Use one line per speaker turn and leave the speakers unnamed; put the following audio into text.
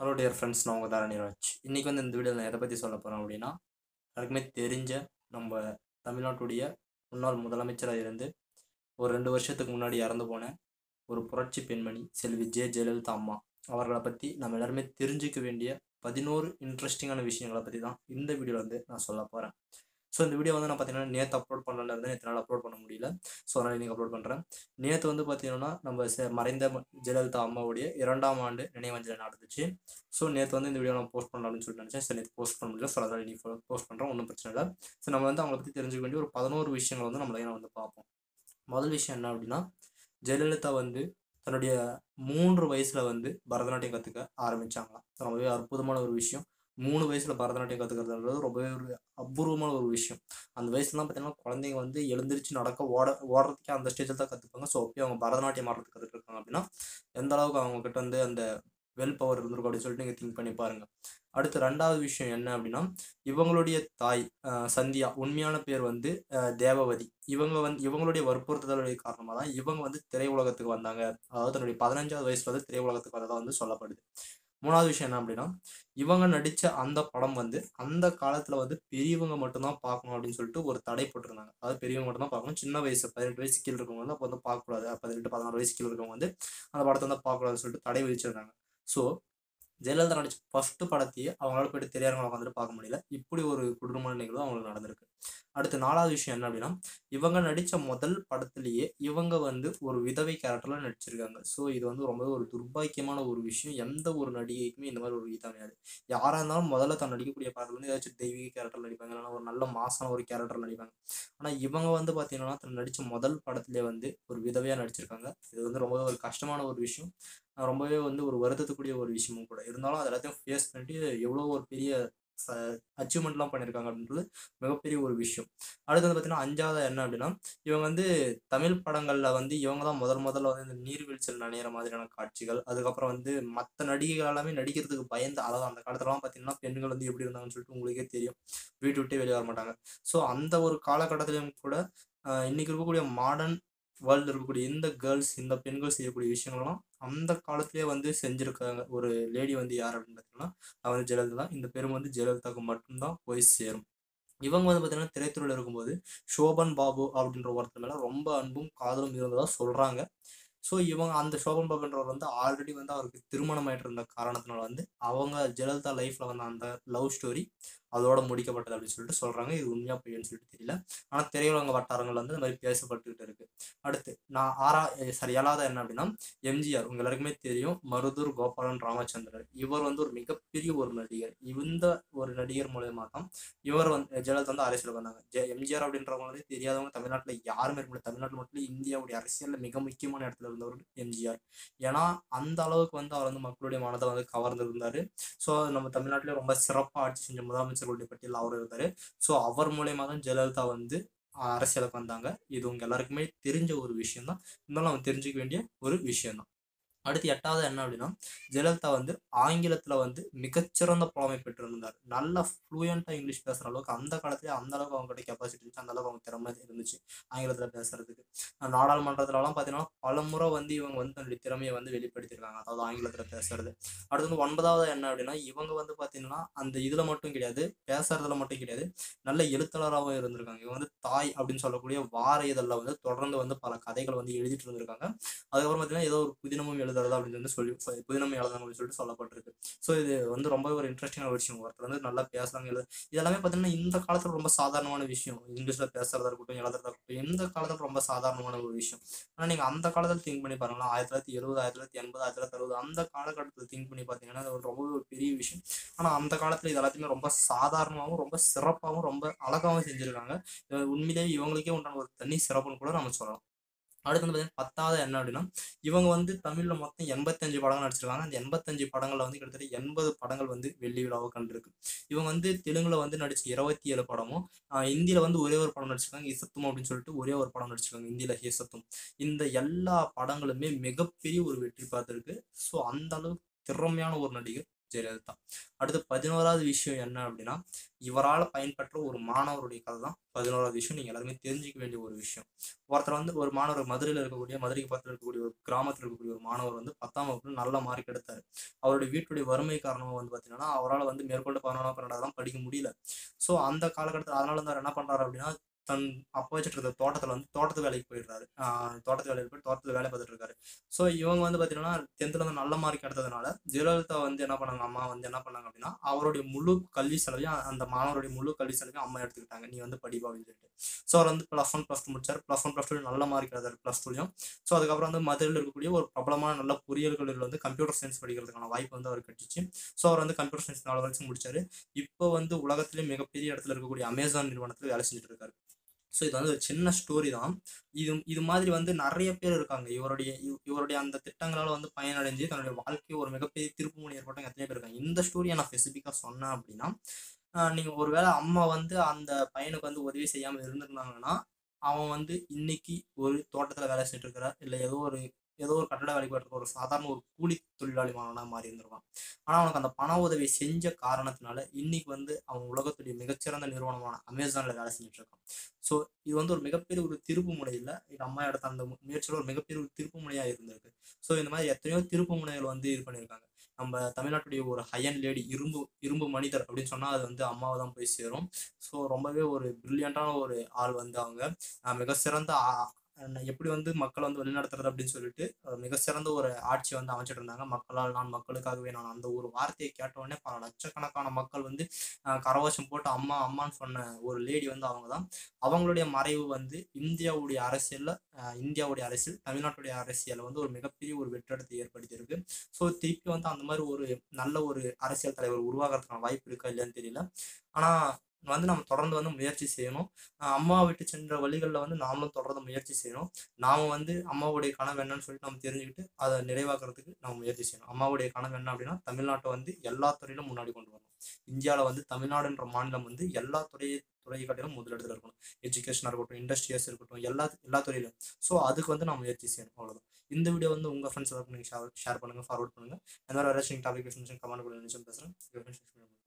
hello dear friends நான் உங்கள் தாரணிராஜ் இன்றைக்கி வந்து இந்த வீடியோவில் நான் எதை பற்றி சொல்ல போகிறேன் அப்படின்னா எல்லாருக்குமே தெரிஞ்ச நம்ம தமிழ்நாட்டுடைய முன்னாள் முதலமைச்சராக இருந்து ஒரு ரெண்டு வருஷத்துக்கு முன்னாடி இறந்து போன ஒரு புரட்சி பெண்மணி செல்வி ஜெ ஜெயலலிதா அம்மா அவர்களை பற்றி நம்ம எல்லாருமே தெரிஞ்சுக்க வேண்டிய பதினோரு இன்ட்ரெஸ்டிங்கான விஷயங்களை பற்றி தான் இந்த வீடியோவில் வந்து நான் சொல்ல போகிறேன் ஸோ இந்த வீடியோ வந்து நான் பார்த்தீங்கன்னா நேற்று அப்லோட் பண்ணல இருந்து நேற்று நாள் அப்லோட் பண்ண முடியல ஸோ அதனால் இன்றைக்கி அப்லோட் பண்ணுறேன் நேற்று வந்து பார்த்தீங்கன்னா நம்ம செ- மறைந்த ம- ஜெயலலிதா அம்மாவுடைய இரண்டாம் ஆண்டு நினைவஞ்சலி நடந்துச்சு ஸோ நேற்று வந்து இந்த வீடியோ நான் போஸ்ட் பண்ணலாம்னு சொல்லிட்டு நினச்சேன் சரி நேற்று போஸ்ட் பண்ண முடியல ஸோ அதனால் நீ போஸ்ட் பண்ணுறேன் ஒன்றும் பிரச்சனை இல்லை ஸோ நம்ம வந்து அவங்கள பற்றி தெரிஞ்சுக்க வேண்டிய ஒரு பதினோரு விஷயங்கள் வந்து நம்மளே வந்து பார்ப்போம் முதல் விஷயம் என்ன அப்படின்னா ஜெயலலிதா வந்து தன்னுடைய மூன்று வயசில் வந்து பரதநாட்டியம் கற்றுக்க ஆரம்பிச்சாங்களாம் ரொம்பவே அற்புதமான ஒரு விஷயம் மூணு வயசில் பரதநாட்டியம் கற்றுக்கிறதுன்றது ரொம்பவே ஒரு அபூர்வமான ஒரு விஷயம் அந்த வயசுலாம் பார்த்தீங்கன்னா குழந்தைங்க வந்து எழுந்திரிச்சு நடக்க ஓட ஓடுறதுக்கே அந்த ஸ்டேஜில் தான் கற்றுப்பாங்க ஸோ அப்பயே அவங்க பரதநாட்டியம் ஆடுறதுக்கு கற்றுட்டு இருக்காங்க அப்படின்னா எந்த அளவுக்கு அவங்க கிட்ட வந்து அந்த வெல் பவர் இருந்திருக்கும் அப்படின்னு சொல்லிட்டு நீங்கள் திங்க் பண்ணி பாருங்க அடுத்து ரெண்டாவது விஷயம் என்ன அப்படின்னா இவங்களுடைய தாய் அஹ், சந்தியா உண்மையான பேர் வந்து அஹ், தேவவதி இவங்க வந்து இவங்களுடைய வற்புறுத்தலுடைய காரணமாக தான் இவங்க வந்து திரையுலகத்துக்கு வந்தாங்க அதாவது தன்னுடைய பதினஞ்சாவது வயசுல வந்து திரையுலகத்துக்கு வந்ததா வந்து சொல்லப்படுது மூணாவது விஷயம் என்ன அப்படின்னா இவங்க நடித்த அந்த படம் வந்து அந்த காலத்தில் வந்து பெரியவங்க மட்டும்தான் பார்க்கணும் அப்படின்னு சொல்லிட்டு ஒரு தடை போட்டிருந்தாங்க அதாவது பெரியவங்க மட்டும்தான் பார்க்கணும் சின்ன வயசு பதினெட்டு வயசு கீழ் இருக்கவங்க வந்து அப்போ வந்து பார்க்கக்கூடாது பதினெட்டு பதினாறு வயசு கீழ் இருக்கவங்க வந்து அந்த படத்தை வந்து பார்க்கக்கூடாதுன்னு சொல்லிட்டு தடை விதிச்சிருந்தாங்க ஸோ ஜெயலலிதா நடிச்ச ஃபர்ஸ்ட் படத்தையே அவங்களால போயிட்டு தெரியாதவங்க உட்காந்துட்டு பார்க்க முடியல இப்படி ஒரு கொடூரமான நிகழ்வு அவங்களுக்கு நடந்திருக்கு அடுத்து நாலாவது விஷயம் என்ன அப்படின்னா இவங்க நடித்த முதல் படத்துலேயே இவங்க வந்து ஒரு விதவை கேரக்டரில் நடிச்சிருக்காங்க ஸோ இது வந்து ரொம்பவே ஒரு துர்பாக்கியமான ஒரு விஷயம் எந்த ஒரு நடிகைக்குமே இந்த மாதிரி ஒரு இது அமையாது யாராக இருந்தாலும் முதல்ல தான் நடிக்கக்கூடிய படத்தில் வந்து ஏதாச்சும் தெய்வீக கேரக்டர் நடிப்பாங்க இல்லைன்னா ஒரு நல்ல மாசான ஒரு கேரக்டர் நடிப்பாங்க ஆனால் இவங்க வந்து பார்த்தீங்கன்னா தன் நடித்த முதல் படத்துலேயே வந்து ஒரு விதவையாக நடிச்சிருக்காங்க இது வந்து ரொம்பவே ஒரு கஷ்டமான ஒரு விஷயம் அஹ் ரொம்பவே வந்து ஒரு வருத்தத்துக்குரிய ஒரு விஷயமும் கூட இருந்தாலும் அது எல்லாத்தையும் ஃபேஸ் பண்ணிட்டு எவ்வளோ ஒரு பெரிய அச்சீவ்மெண்ட்லாம் பண்ணியிருக்காங்க அப்படின்றது மிகப்பெரிய ஒரு விஷயம் அடுத்து வந்து பார்த்தீங்கன்னா அஞ்சாவது என்ன அப்படின்னா இவங்க வந்து தமிழ் படங்களில் வந்து இவங்க தான் முதல் முதல்ல வந்து இந்த நீர்வீழ்ச்சியில் நனையிற மாதிரியான காட்சிகள் அதுக்கப்புறம் வந்து மற்ற நடிகைகள் எல்லாமே நடிக்கிறதுக்கு பயந்து அதாவது அந்த காலத்துலலாம் பார்த்தீங்கன்னா பெண்கள் வந்து எப்படி இருந்தாங்கன்னு சொல்லிட்டு உங்களுக்கே தெரியும் வீட்டு விட்டே வெளியே வர மாட்டாங்க ஸோ அந்த ஒரு காலகட்டத்திலையும் கூட ஆஹ் இன்னைக்கு இருக்கக்கூடிய மாடர்ன் வேர்ல்டு இருக்கக்கூடிய இந்த கேர்ள்ஸ் இந்த பெண்கள் செய்யக்கூடிய விஷயங்கள்லாம் அந்த காலத்திலேயே வந்து செஞ்சுருக்காங்க ஒரு லேடி வந்து யார் அப்படின்னு பார்த்தீங்கன்னா அது வந்து ஜெயலலிதா தான் இந்த பெருமை வந்து ஜெயலலிதாவுக்கு மட்டும்தான் போய் சேரும் இவங்க வந்து பார்த்தீங்கன்னா திரைத்துறையில் இருக்கும்போது சோபன் பாபு அப்படின்ற ஒருத்தர் மேலே ரொம்ப அன்பும் காதலும் இருந்ததா சொல்கிறாங்க ஸோ இவங்க அந்த சோபன் பாபுன்றவர் வந்து ஆல்ரெடி வந்து அவருக்கு திருமணம் ஆயிட்டு இருந்த காரணத்தினால வந்து அவங்க ஜெயலலிதா லைஃப்பில் வந்த அந்த லவ் ஸ்டோரி அதோட முடிக்கப்பட்டது அப்படின்னு சொல்லிட்டு சொல்கிறாங்க இது உண்மையாக பொய்யன்னு சொல்லிட்டு தெரியல ஆனால் திரையுலக வட்டாரங்கள் வந்து இந்த மாதிரி பேசப்பட்டுக்கிட்டு இருக்கு அடுத்து நான் ஆறா சாரி ஏழாவது என்ன அப்படின்னா எம்ஜிஆர் உங்க எல்லாருக்குமே தெரியும் மருதூர் கோபாலன் ராமச்சந்திரன் இவர் வந்து ஒரு மிகப்பெரிய ஒரு நடிகர் இந்த ஒரு நடிகர் மூலயமா தான் இவர் வந்து ஜெயலலிதா வந்து அரசியலுக்கு வந்தாங்க ஜெ எம்ஜிஆர் அப்படின்றவங்க வந்து தெரியாதவங்க தமிழ்நாட்டில் யாருமே இருக்க முடியாது தமிழ்நாட்டில் மட்டும் இல்ல, இந்தியாவுடைய அரசியலில் மிக முக்கியமான இடத்துல இருந்தவர் எம்ஜிஆர் ஏன்னா அந்த அளவுக்கு வந்து அவர் வந்து மக்களுடைய மனதை வந்து கவர்ந்திருந்தாரு ஸோ நம்ம தமிழ்நாட்டிலே ரொம்ப சிறப்பாக ஆட்சி செஞ்ச முதலமைச்சர்களுடைய பட்டியல் அவர் இருந்தார் ஸோ அவர் மூலயமா தான் ஜெயலலிதா வந்து ஆஹ், அரசியலுக்கு வந்தாங்க இது உங்க எல்லாருக்குமே தெரிஞ்ச ஒரு விஷயம் தான் இருந்தாலும் நம்ம தெரிஞ்சுக்க வேண்டிய ஒரு விஷயம் தான் அடுத்து எட்டாவது என்ன அப்படின்னா ஜெயலலிதா வந்து ஆங்கிலத்தில் வந்து மிகச்சிறந்த புலமை பெற்றிருந்தார் நல்லா ஃப்ளூயண்ட்டாக இங்கிலீஷ் பேசுகிற அளவுக்கு அந்த காலத்துல அந்த அளவுக்கு அவங்ககிட்ட கெப்பாசிட்டி இருந்துச்சு அந்த அளவுக்கு அவங்க திறமை இருந்துச்சு ஆங்கிலத்தில் பேசுறதுக்கு அஹ் நாடாளுமன்றத்துலலாம் பார்த்தீங்கன்னா பல முறை வந்து இவங்க வந்து தன்னுடைய திறமையை வந்து வெளிப்படுத்தியிருக்காங்க அதாவது ஆங்கிலத்தில் பேசுறது அடுத்து வந்து ஒன்பதாவது என்ன அப்படின்னா இவங்க வந்து பார்த்தீங்கன்னா அந்த இதில் மட்டும் கிடையாது பேசுறதுல மட்டும் கிடையாது நல்ல எழுத்தாளராகவும் இருந்திருக்காங்க இவங்க வந்து தாய் அப்படின்னு சொல்லக்கூடிய வார இதழில் வந்து தொடர்ந்து வந்து பல கதைகள் வந்து எழுதிட்டு இருந்திருக்காங்க அதுக்கப்புறம் பார்த்தீங்கன்னா ஏதோ ஒரு புதினமும் எழுதுறதா அப்படின்னு வந்து சொல்லி புதினமும் எழுதணும் அப்படின்னு சொல்லிட்டு சொல்லப்பட்டிருக்கு ஸோ இது வந்து ரொம்ப ஒரு இன்ட்ரெஸ்டிங்கான ஒரு விஷயம் ஒருத்தர் வந்து நல்லா பேசுறாங்க எழுத இதெல்லாமே பார்த்தீங்கன்னா இந்த காலத்தில் ரொம்ப சாதாரணமான விஷயம் இங்கிலீஷில் பேசுறதா இருக்கட்டும் எழுதுறதா இருக்கட்டும் இந்த காலத்தில் ரொம்ப சாதாரணமான ஒரு விஷயம் ஆனால் நீங்கள் அந்த காலத்தில் திங்க் பண்ணி பாருங்களா ஆயிரத்தி தொள்ளாயிரத்தி எழுபது ஆயிரத்தி தொள்ளாயிரத்தி எண்பது ஆயிரத்தி தொள்ளாயிரத்தி அறுபது அந்த காலகட்டத்தில் திங்க் பண்ணி பார்த்தீங்கன்னா அது ஒரு ரொம்பவே ஒரு பெரிய விஷயம் ஆனால் அந்த காலத்தில் இது எல்லாத்தையுமே ரொம்ப சாதாரணமாகவும் ரொம்ப சிறப்பாகவும் ரொம்ப அழகாகவும் செஞ்சுருக்காங்க இது உண்மையிலேயே இவங்களுக்கே உண்டான ஒரு தனி சிறப்புன்னு கூட நம்ம சொல்லலாம் அடுத்து வந்து பார்த்தீங்கன்னா பத்தாவது என்ன அப்படின்னா இவங்க வந்து தமிழில் மொத்தம் எண்பத்தஞ்சு படங்கள் நடிச்சிருக்காங்க அந்த எண்பத்தஞ்சு படங்களில் வந்து கிட்டத்தட்ட எண்பது படங்கள் வந்து வெள்ளி விழாவை கண்டிருக்கு இவங்க வந்து தெலுங்குல வந்து நடிச்ச இருபத்தி ஏழு படமும் ஆஹ் இந்தியில வந்து ஒரே ஒரு படம் நடிச்சிருக்காங்க இசத்தும் அப்படின்னு சொல்லிட்டு ஒரே ஒரு படம் நடிச்சிருக்காங்க இந்தியில இசத்தும் இந்த எல்லா படங்களுமே மிகப்பெரிய ஒரு வெற்றி பார்த்துருக்கு ஸோ அந்த அளவுக்கு திறமையான ஒரு நடிகர் ஜெயலலிதா அடுத்து பதினோராவது விஷயம் என்ன அப்படின்னா இவரால் பயன்பெற்ற ஒரு மாணவருடைய கதை தான் பதினோராவது விஷயம் நீங்கள் எல்லாருமே தெரிஞ்சுக்க வேண்டிய ஒரு விஷயம் ஒருத்தர் வந்து ஒரு மாணவர் மதுரையில் இருக்கக்கூடிய மதுரைக்கு பக்கத்தில் இருக்கக்கூடிய ஒரு கிராமத்தில் இருக்கக்கூடிய ஒரு மாணவர் வந்து பத்தாம் வகுப்புல நல்ல மார்க் எடுத்தார் அவருடைய வீட்டுடைய வறுமை காரணமாக வந்து பார்த்தீங்கன்னா அவரால் வந்து மேற்கொண்டு பதினொன்றாம் பன்னெண்டாவது படிக்க முடியல ஸோ அந்த காலகட்டத்தில் அதனால வந்து அவர் என்ன பண்ணுறாரு அப்படின்னா தன் அப்போ வச்சுட்டு இருந்த தோட்டத்தில் வந்து தோட்டத்து வேலைக்கு போயிடுறாரு ஆஹ் தோட்டத்து வேலைக்கு போய் தோட்டத்தில் வேலை பார்த்துட்டு இருக்காரு ஸோ இவங்க வந்து பார்த்தீங்கன்னா டென்த்தில் வந்து நல்ல மார்க் எடுத்ததுனால ஜெயலலிதா வந்து என்ன பண்ணாங்க அம்மா வந்து என்ன பண்ணாங்க அப்படின்னா அவருடைய முழு கல்வி செலவையும் அந்த மாணவருடைய முழு கல்வி செலவையும் அம்மா எடுத்துக்கிட்டாங்க நீ வந்து படிப்பா அப்படின்னு சொல்லிட்டு ஸோ அவர் வந்து ப்ளஸ் ஒன் ப்ளஸ் டூ முடிச்சார் ப்ளஸ் ஒன் ப்ளஸ் டூ நல்ல மார்க் எடுத்தார் ப்ளஸ் டூலையும் ஸோ அதுக்கப்புறம் வந்து மதுரையில் இருக்கக்கூடிய ஒரு பிரபலமான நல்ல பொறியியல் கல்லூரியில் வந்து கம்ப்யூட்டர் சயின்ஸ் படிக்கிறதுக்கான வாய்ப்பு வந்து அவர் கிடைச்சிச்சு ஸோ அவர் வந்து கம்ப்யூட்டர் சயின்ஸ் நாலு வருஷம் முடிச்சாரு இப்போ வந்து உலகத்திலே மிகப்பெரிய இடத்துல இருக்கக்கூடிய அமேசான் நிறுவனத்தில் வேலை செஞ்சுட்டு இருக்காரு ஸோ இது வந்து ஒரு சின்ன ஸ்டோரி தான் இது இது மாதிரி வந்து நிறைய பேர் இருக்காங்க இவருடைய இவ- இவருடைய அந்த திட்டங்களால் வந்து பயனடைஞ்சு தன்னுடைய வாழ்க்கையை ஒரு மிகப்பெரிய திருப்புமுனை ஏற்பட்டவங்க எத்தனை பேர் இருக்காங்க இந்த ஸ்டோரியை நான் ஸ்பெசிஃபிக்காக சொன்னேன் அப்படின்னா ஆஹ் நீங்க ஒருவேளை அம்மா வந்து அந்த பையனுக்கு வந்து உதவி செய்யாம இருந்திருந்தாங்கன்னா அவன் வந்து இன்னைக்கு ஒரு தோட்டத்துல வேலை செஞ்சுட்டு இருக்கிறார் இல்லை ஏதோ ஒரு ஏதோ ஒரு கட்டட வேலைக்கு போயிட்டு இருக்க ஒரு சாதாரண ஒரு கூலி தொழிலாளி மாணவனா மாறி இருந்திருப்பான் ஆனா அவனுக்கு அந்த பண உதவி செஞ்ச காரணத்தினால இன்னைக்கு வந்து அவன் உலகத்துடைய மிகச்சிறந்த நிறுவனமான அமேசான்ல வேலை செஞ்சுட்டு இருக்கான் ஸோ இது வந்து ஒரு மிகப்பெரிய ஒரு திருப்பு முனையில் இது அம்மா எடுத்த அந்த மு- முயற்சியில ஒரு மிகப்பெரிய ஒரு திருப்பு முனையா இருந்திருக்கு ஸோ இந்த மாதிரி எத்தனையோ திருப்பு முனைகள் வந்து இது பண்ணியிருக்காங்க நம்ம தமிழ்நாட்டுடைய ஒரு ஹையன் லேடி இரும்பு இரும்பு மனிதர் அப்படின்னு சொன்னா அது வந்து அம்மாவை தான் போய் சேரும் ஸோ ரொம்பவே ஒரு பிரில்லியண்டான ஒரு ஆள் வந்து அவங்க அஹ் மிக சிறந்த ஆ- அஹ் எப்படி வந்து மக்களை வந்து வழிநடத்துறது அப்படின்னு சொல்லிட்டு அஹ் மிக சிறந்த ஒரு ஆட்சியை வந்து அமைச்சிட்டு இருந்தாங்க மக்களால் நான் மக்களுக்காகவே நான் அந்த ஒரு வார்த்தையை கேட்ட உடனே பல லட்சக்கணக்கான மக்கள் வந்து அஹ் கரவசம் போட்டு அம்மா அம்மான்னு சொன்ன ஒரு லேடி வந்து அவங்க தான் அவங்களுடைய மறைவு வந்து இந்தியாவுடைய அரசியல்ல அஹ் இந்தியாவுடைய அரசியல் தமிழ்நாட்டுடைய அரசியல்ல வந்து ஒரு மிகப்பெரிய ஒரு வெற்றிடத்தை ஏற்படுத்தியிருக்கு ஸோ திருப்பி வந்து அந்த மாதிரி ஒரு நல்ல ஒரு அரசியல் தலைவர் உருவாகிறதுக்கான வாய்ப்பு இருக்கா இல்லையான்னு தெரியல ஆனா வந்து நம்ம தொடர்ந்து வந்து முயற்சி செய்யணும் அஹ் அம்மா விட்டு சென்ற வழிகளில் வந்து நாமளும் தொடர்ந்து முயற்சி செய்யணும் நாம வந்து அம்மாவுடைய கனவு என்னன்னு சொல்லிட்டு நம்ம தெரிஞ்சுக்கிட்டு அதை நிறைவாக்குறதுக்கு நம்ம முயற்சி செய்யணும் அம்மாவுடைய கனவு என்ன அப்படின்னா தமிழ்நாட்டை வந்து எல்லா துறையிலும் முன்னாடி கொண்டு வரணும் இந்தியாவில் வந்து தமிழ்நாடுன்ற மாநிலம் வந்து எல்லா துறையை துறையை காட்டிலும் முதலிடத்துல இருக்கணும் எஜுகேஷனாக இருக்கட்டும் இண்டஸ்ட்ரியஸ் இருக்கட்டும் எல்லா எல்லா துறையிலும் ஸோ அதுக்கு வந்து நம்ம முயற்சி செய்யணும் அவ்வளோதான் இந்த வீடியோ வந்து உங்கள் ஃப்ரெண்ட்ஸ் எல்லாருக்கும் நீங்கள் ஷேர் ஷேர் பண்ணுங்கள் ஃபார்வர்ட் பண்ணுங்கள் இந்த மாதிரி ஏதாச்சும் டாபிக் கமெண்ட் கூட நினைச்சு பேசுகிறேன்